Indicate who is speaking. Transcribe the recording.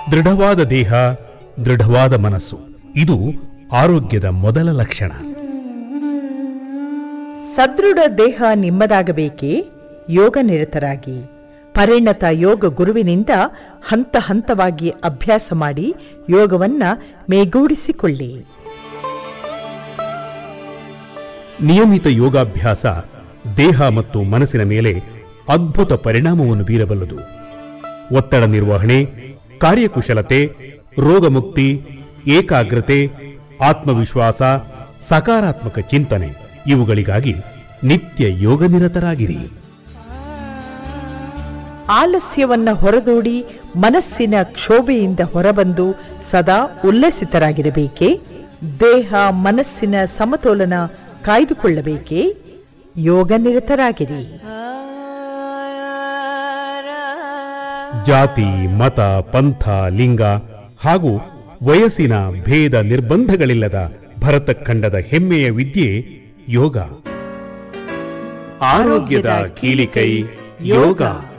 Speaker 1: ದೃಢವಾದ ದೇಹ ದೃಢವಾದ ಮನಸ್ಸು ಇದು ಆರೋಗ್ಯದ ಮೊದಲ ಲಕ್ಷಣ
Speaker 2: ಸದೃಢ ದೇಹ ನಿಮ್ಮದಾಗಬೇಕೇ ಯೋಗ ನಿರತರಾಗಿ ಪರಿಣತ ಯೋಗ ಗುರುವಿನಿಂದ ಹಂತ ಹಂತವಾಗಿ ಅಭ್ಯಾಸ ಮಾಡಿ ಯೋಗವನ್ನ ಮೇಗೂಡಿಸಿಕೊಳ್ಳಿ
Speaker 1: ನಿಯಮಿತ ಯೋಗಾಭ್ಯಾಸ ದೇಹ ಮತ್ತು ಮನಸ್ಸಿನ ಮೇಲೆ ಅದ್ಭುತ ಪರಿಣಾಮವನ್ನು ಬೀರಬಲ್ಲದು ಒತ್ತಡ ನಿರ್ವಹಣೆ ಕಾರ್ಯಕುಶಲತೆ ರೋಗಮುಕ್ತಿ ಏಕಾಗ್ರತೆ ಆತ್ಮವಿಶ್ವಾಸ ಸಕಾರಾತ್ಮಕ ಚಿಂತನೆ ಇವುಗಳಿಗಾಗಿ ನಿತ್ಯ ಯೋಗ ನಿರತರಾಗಿರಿ
Speaker 2: ಆಲಸ್ಯವನ್ನ ಹೊರದೂಡಿ ಮನಸ್ಸಿನ ಕ್ಷೋಭೆಯಿಂದ ಹೊರಬಂದು ಸದಾ ಉಲ್ಲಸಿತರಾಗಿರಬೇಕೇ ದೇಹ ಮನಸ್ಸಿನ ಸಮತೋಲನ ಕಾಯ್ದುಕೊಳ್ಳಬೇಕೇ ಯೋಗ ನಿರತರಾಗಿರಿ
Speaker 1: ಜಾತಿ ಮತ ಪಂಥ ಲಿಂಗ ಹಾಗೂ ವಯಸ್ಸಿನ ಭೇದ ನಿರ್ಬಂಧಗಳಿಲ್ಲದ ಭರತಖಂಡದ ಹೆಮ್ಮೆಯ ವಿದ್ಯೆ ಯೋಗ ಆರೋಗ್ಯದ ಕೀಲಿಕೈ ಯೋಗ